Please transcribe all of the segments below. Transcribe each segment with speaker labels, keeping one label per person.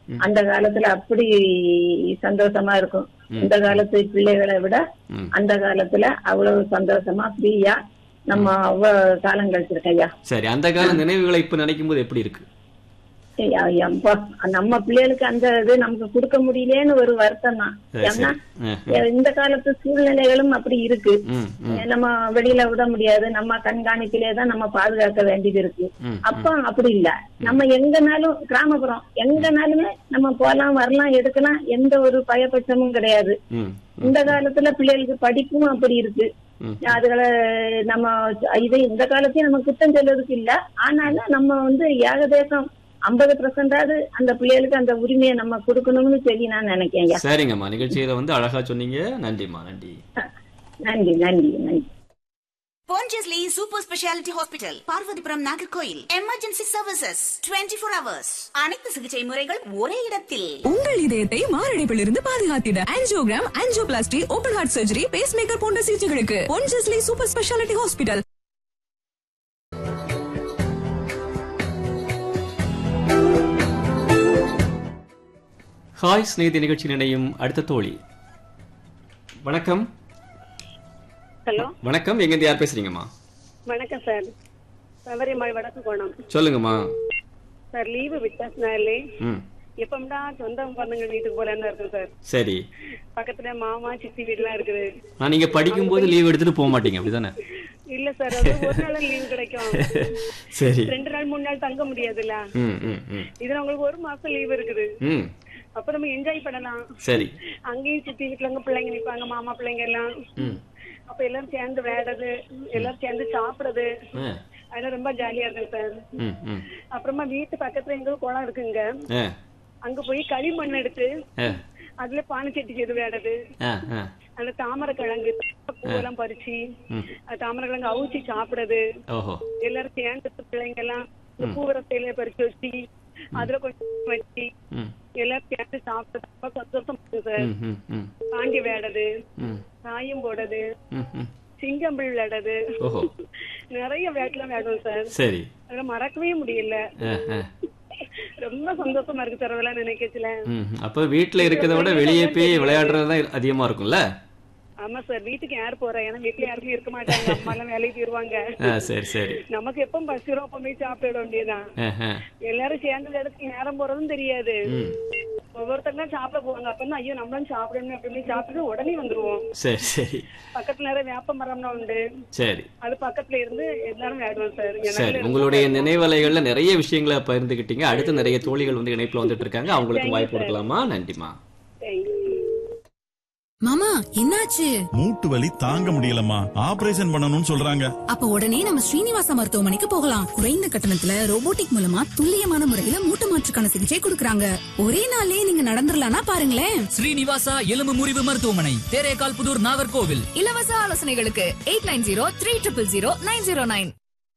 Speaker 1: அந்த காலத்துல அப்படி சந்தோஷமா இருக்கும் இந்த காலத்து பிள்ளைகளை விட
Speaker 2: ம்.
Speaker 1: அந்த காலத்துல அவ்வளவு சந்தோஷமா ஃப்ரீயா நம்ம அவ்வளவு காலம் கழிச்சிருக்கோம் ஐயா
Speaker 2: சரி அந்த கால நினைவுகளை இப்ப நினைக்கும் போது எப்படி இருக்கு
Speaker 1: ஐயா, ஐயா, அப்பா, நம்ம பிள்ளைகளுக்கு அந்த இது நமக்கு கொடுக்க முடியலன்னு ஒரு வருத்தம் தான்
Speaker 2: சரி,
Speaker 1: ஏன்னா
Speaker 2: சரி. ஆ,
Speaker 1: இந்த காலத்து சூழ்நிலைகளும் அப்படி இருக்கு
Speaker 2: ம், ம்,
Speaker 1: நம்ம வெளியில விட முடியாது நம்ம கண்காணிப்பிலே தான் நம்ம பாதுகாக்க வேண்டியது இருக்கு
Speaker 2: ம்,
Speaker 1: அப்ப அப்படி இல்ல நம்ம எங்கனாலும் கிராமப்புறம் எங்கனாலுமே நம்ம போலாம் வரலாம் எடுக்கலாம் எந்த ஒரு பயபட்சமும் கிடையாது
Speaker 2: ம்,
Speaker 1: இந்த காலத்துல பிள்ளைகளுக்கு படிப்பும் அப்படி இருக்கு
Speaker 2: ம்.
Speaker 1: அதுகளை நம்ம இது இந்த காலத்தையும் நம்ம குத்தம் சொல்றதுக்கு இல்ல ஆனாலும் நம்ம வந்து ஏகதேசம் ஐம்பது பர்சன்டாவது அந்த பிள்ளைகளுக்கு அந்த உரிமையை நம்ம கொடுக்கணும்னு சொல்லி நான் நினைக்கிறேன் ஐயா.
Speaker 2: சரிங்கம்மா நிகழ்ச்சியில வந்து அழகா சொன்னீங்க நன்றிம்மா நன்றி
Speaker 1: நன்றி நன்றி நன்றி
Speaker 3: Pondicherry super speciality hospital Parvathipuram Nagercoil emergency services 24 four hours அனைத்து சிகிச்சை முறைகள் ஒரே இடத்தில்
Speaker 4: உங்கள் இதயத்தை மாரடைப்பிலிருந்து பாதுகாத்திட angiogram angioplasty open heart surgery pacemaker போன்ற சிகிச்சைகளுக்கு Ponjesly super speciality hospital
Speaker 2: hi Snehithi நிகழ்ச்சி நினையும் அடுத்த தோழி வணக்கம்
Speaker 5: ஹலோ
Speaker 2: வணக்கம் எங்கிருந்து யார் பேசுறீங்கம்மா
Speaker 5: வணக்கம் சார் சபரிமலை வடக்கு கோணம்
Speaker 2: சொல்லுங்கம்மா
Speaker 5: சார் லீவு விட்டாச்சுனாலே
Speaker 2: ம்
Speaker 5: எப்பம்டா சொந்த பந்தங்க வீட்டுக்கு போறேன்னு இருக்கும் சார்
Speaker 2: சரி
Speaker 5: பக்கத்துல மாமா சித்தி வீடுலாம் இருக்குது
Speaker 2: நான் நீங்க படிக்கும் போது லீவ் எடுத்துட்டு போக மாட்டீங்க அப்படிதானே
Speaker 5: இல்ல சார் அது ஒரு நாள் லீவு கிடைக்கும்
Speaker 2: சரி
Speaker 5: ரெண்டு நாள் மூணு நாள் தங்க முடியாதுல்ல
Speaker 2: ம் ம் ம்
Speaker 5: இதுல உங்களுக்கு ஒரு மாசம் லீவு இருக்குது
Speaker 2: ம்
Speaker 5: அப்ப நம்ம என்ஜாய் பண்ணலாம்
Speaker 2: சரி
Speaker 5: அங்கேயும் சித்தி வீட்டுல அங்க பிள்ளைங்க நிப்பாங்க மாமா பிள்ளைங்க எல்லாம்
Speaker 2: ம்
Speaker 5: அப்ப எல்லாரும் சேர்ந்து விளையாடுறது எல்லாரும் சேர்ந்து சாப்பிடுறது
Speaker 2: ஆ
Speaker 5: அதெல்லாம் ரொம்ப ஜாலியா இருக்கும் சார்
Speaker 2: ம் ம்
Speaker 5: அப்புறமா வீட்டு பக்கத்துல எங்க குளம் இருக்குங்க
Speaker 2: ஆ
Speaker 5: அங்க போய் களிமண் எடுத்து
Speaker 2: ஆ
Speaker 5: அதுல பானை சட்டி செய்து விளையாடுறது
Speaker 2: ஆ ஆ
Speaker 5: அந்த தாமரை கிழங்கு பூவெல்லாம் பறிச்சு
Speaker 2: ம்.
Speaker 5: அந்த தாமரை கிழங்கு அவிச்சு சாப்பிடுறது
Speaker 2: ஓஹோ
Speaker 5: எல்லாரும் சேர்ந்து பிள்ளைங்க எல்லாம் இந்த பூவரத்தையில பறிச்சு வச்சு அதுல கொஞ்சம் வச்சு
Speaker 2: ம்
Speaker 5: எல்லாரும் சேர்ந்து சாப்பிடுறது ரொம்ப சந்தோஷம் இருக்கு சார்
Speaker 2: ம் ம் ம்
Speaker 5: பாண்டி விளையாடுறது
Speaker 2: ம்
Speaker 5: சாயம் போடுறது
Speaker 2: ம் ம்
Speaker 5: சிங்கம்பிள் விளையாடுறது
Speaker 2: ஓஹோ
Speaker 5: நிறைய விளையாட்டுலாம் விளையாடுவோம் சார்
Speaker 2: சரி
Speaker 5: அதெல்லாம் மறக்கவே முடியல
Speaker 2: ஆ ஆ
Speaker 5: ரொம்ப சந்தோஷமா இருக்கு சார் அதெல்லாம் நினைக்கச்சுல
Speaker 2: ம் அப்போ வீட்டில் இருக்கிறத விட வெளியே போய் விளையாடுறது தான் அதிகமாக இருக்கும்ல
Speaker 5: ஆமா சார் வீட்டுக்கு யார் போறா ஏன்னா வீட்டுல யாருக்கும் இருக்க மாட்டாங்க அம்மா எல்லாம் வேலைக்கு போயிருவாங்க
Speaker 2: ஆ சரி சரி
Speaker 5: நமக்கு எப்ப பசிரும் அப்ப போய் சாப்பிட வேண்டியதுதான்
Speaker 2: ஆ ஆ
Speaker 5: எல்லாரும் சேர்ந்த இடத்துக்கு நேரம் போறதும் தெரியாது
Speaker 2: ம்
Speaker 5: ஒவ்வொருத்தங்க சாப்பிட போவாங்க அப்பதான் ஐயோ நம்மளும் சாப்பிடணும் அப்படின்னு சாப்பிட்டு உடனே வந்துருவோம்
Speaker 2: சரி சரி
Speaker 5: பக்கத்துல நிறைய வேப்ப மரம்லாம் உண்டு
Speaker 2: சரி
Speaker 5: அது பக்கத்துல இருந்து எல்லாரும் விளையாடுவோம் சார்
Speaker 2: சரி
Speaker 5: எனக்கு
Speaker 2: உங்களுடைய நினைவலைகள்ல நிறைய விஷயங்களை பகிர்ந்துக்கிட்டீங்க அடுத்து நிறைய தோழிகள் வந்து இணைப்புல வந்துட்டு இருக்காங்க அவங்களுக்கு வாய்ப்பு கொடுக்கலாமா நன்றிமா
Speaker 5: Thank you.
Speaker 4: மாமா என்னாச்சு
Speaker 6: மூட்டு வலி தாங்க முடியலம்மா ஆபரேஷன் பண்ணணும்னு சொல்றாங்க
Speaker 4: அப்ப உடனே நம்ம ஸ்ரீனிவாசா மருத்துவமனைக்கு போகலாம் குறைந்த கட்டணத்துல ரோபோட்டிக் மூலமா துல்லியமான முறையில மூட்டு மாற்றுக்கான சிகிச்சை கொடுக்கறாங்க ஒரே நாள்லயே நீங்க நடந்துடலாம்னா பாருங்களேன்
Speaker 7: ஸ்ரீனிவாசா எலும்பு முறிவு மருத்துவமனை தேரேகால் புதூர் நாகர்கோவில்
Speaker 4: இலவச ஆலோசனைகளுக்கு eight nine zero three triple zero nine zero nine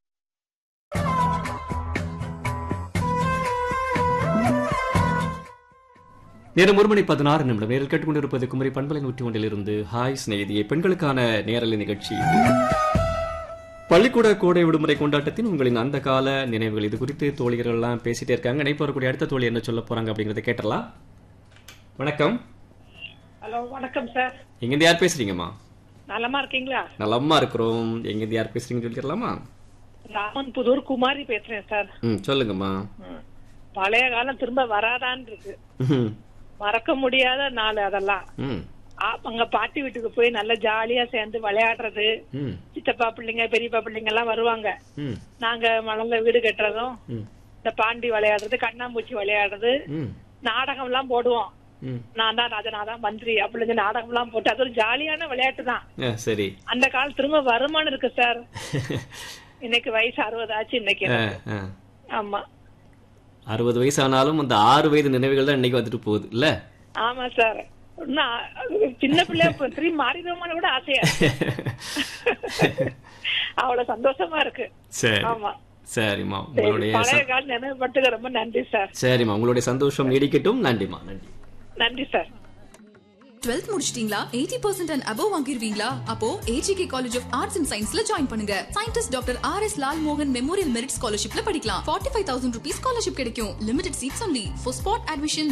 Speaker 2: நேரம் ஒரு மணி பதினாறு நிமிடம் நேரில் கேட்டுக்கொண்டிருப்பது குமரி பண்பலை நூற்றி ஒன்றிலிருந்து ஹாய் சிநேகிதியை பெண்களுக்கான நேரலை நிகழ்ச்சி பள்ளிக்கூட கோடை விடுமுறை கொண்டாட்டத்தின் உங்களின் அந்த கால நினைவுகள் இது குறித்து தோழிகள் எல்லாம் பேசிட்டே இருக்காங்க இணைப்பு வரக்கூடிய அடுத்த தோழி என்ன சொல்ல போறாங்க அப்படிங்கறத கேட்டலாம் வணக்கம்
Speaker 5: ஹலோ வணக்கம் சார்
Speaker 2: எங்கிருந்து யார் பேசுறீங்கம்மா
Speaker 5: நலமா இருக்கீங்களா
Speaker 2: நலமா இருக்கிறோம் எங்கிருந்து யார் பேசுறீங்கன்னு சொல்லிக்கலாமா
Speaker 5: ராமன் புதூர் குமாரி பேசுறேன் சார்
Speaker 2: ம் சொல்லுங்கம்மா
Speaker 5: பழைய காலம் திரும்ப வராதான்னு இருக்கு
Speaker 2: ம்,
Speaker 5: மறக்க முடியாத நாள் அதெல்லாம்
Speaker 2: ம்
Speaker 5: ஆ- அங்க பாட்டி வீட்டுக்கு போய் நல்லா ஜாலியா சேர்ந்து விளையாடுறது
Speaker 2: ம்
Speaker 5: சித்தப்பா பிள்ளைங்க பெரியப்பா பிள்ளைங்க எல்லாம் வருவாங்க
Speaker 2: ம்
Speaker 5: நாங்க மணல்ல வீடு கட்டுறதும்
Speaker 2: ம்
Speaker 5: இந்த பாண்டி விளையாடுறது கண்ணாம்பூச்சி விளையாடுறது
Speaker 2: ம்
Speaker 5: நாடகம் எல்லாம் போடுவோம்
Speaker 2: ம்
Speaker 5: நான் தான் ராஜா நான் தான் மந்திரி அப்படின்னு நாடகம் எல்லாம் போட்டு அது ஒரு ஜாலியான விளையாட்டு தான்
Speaker 2: ஆ, சரி
Speaker 5: அந்த காலம் திரும்ப வருமானம் இருக்கு சார் இன்னைக்கு வயசு அறுபது ஆச்சு இன்னைக்கு
Speaker 2: ஆ,
Speaker 5: எனக்கு.
Speaker 2: ஆ.
Speaker 5: ஆமா
Speaker 2: அறுபது வயசு ஆனாலும் அந்த ஆறு வயது நினைவுகள் தான் இன்னைக்கு வந்துட்டு போகுது இல்ல
Speaker 5: ஆமா சார் இன்னும் ஆ- சின்ன பிள்ளையா இப்ப திரும்பி மாறிடுவோமான கூட ஆசையா இருக்கு. அவ்வளவு சந்தோஷமா இருக்கு
Speaker 2: சரி
Speaker 5: ஆமா
Speaker 2: சரிம்மா
Speaker 5: சரி,
Speaker 2: உங்களுடைய
Speaker 5: பழைய
Speaker 2: ச-
Speaker 5: காலம் நினைவுபட்டுக்க ரொம்ப நன்றி சார்
Speaker 2: சரிம்மா உங்களுடைய சந்தோஷம் நீடிக்கட்டும் நன்றிம்மா நன்றி
Speaker 5: நன்றி சார்
Speaker 4: டுவெல்த் முடிச்சிட்டீங்களா எயிட்டி பர்சன்ட் அண்ட் அபவ் வாங்கிருவீங்களா அப்போ AGK college of arts and சயின்ஸ்ல ஜாயின் பண்ணுங்க scientist doctor R S Lal மோகன் மெமோரியல் மெரிட் ஸ்காலர்ஷிப்ல படிக்கலாம் forty five thousand rupees scholarship கிடைக்கும் limited seats only for spot admission